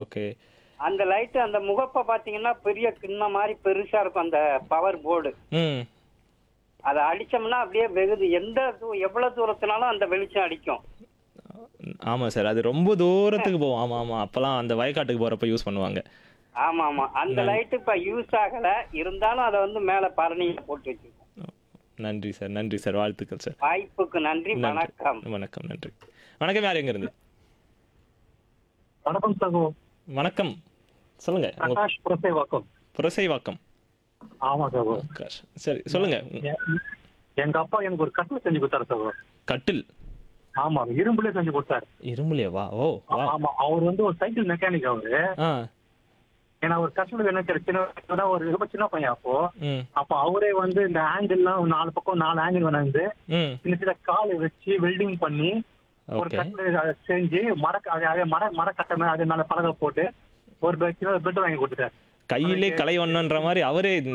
Okay அந்த light அந்த முகப்பை பாத்தீங்கன்னா பெரிய கிண்ணம் மாதிரி பெருசா இருக்கும் அந்த பவர் போர்டு ம் அதை அடிச்சோம்னா அப்படியே வெகுது எந்த தூ எவ்வளவு தூரத்தினாலும் அந்த வெளிச்சம் அடிக்கும் ஆமா சார் அது ரொம்ப தூரத்துக்கு போகும் ஆமா ஆமா அப்பெல்லாம் அந்த வயக்காட்டுக்கு போறப்ப யூஸ் பண்ணுவாங்க ஆமா ஆமா அந்த லைட் இப்ப யூஸ் ஆகல இருந்தாலும் அதை வந்து மேல பரணியில போட்டு வச்சிருக்கோம் நன்றி சார் நன்றி சார் வாழ்த்துக்கள் சார் வாய்ப்புக்கு நன்றி வணக்கம் வணக்கம் நன்றி வணக்கம் யார் எங்க இருந்து வணக்கம் சகோ வணக்கம் சொல்லுங்க உங்க பிரகாஷ் புரசேவாக்கம் புரசைவாக்கம் ஆமா சகோ பிரகாஷ். சரி சொல்லுங்க எ- எங்க அப்பா எனக்கு ஒரு கட்டில் செஞ்சு கொடுத்தாரு சகோ கட்டில் ஆமா இரும்புல செஞ்சு கொடுத்தாரு இரும்புலையா வா ஓ வா ஆமா அவர் வந்து ஒரு சைக்கிள் மெக்கானிக் அவரு ஆ ஏன்னா ஒரு கட்டில் என்ன சின்ன சின்ன ஒரு ரொம்ப சின்ன பையன் அப்போ ம் அப்ப அவரே வந்து இந்த ஆங்கிள்லாம் ஒரு நாலு பக்கம் நாலு ஆங்கிள் வந்து ம் சின்ன சின்ன கால் வச்சு வெல்டிங் பண்ணி ஒரு ஓகே கட்டில் செஞ்சு மர அதே அதே மர மர கட்டமை அது மேல பலகை போட்டு ஒரு பெட் பெட் வாங்கி கொடுத்துட்டாரு கையிலே கலை வண்ணன்ற மாதிரி அவரே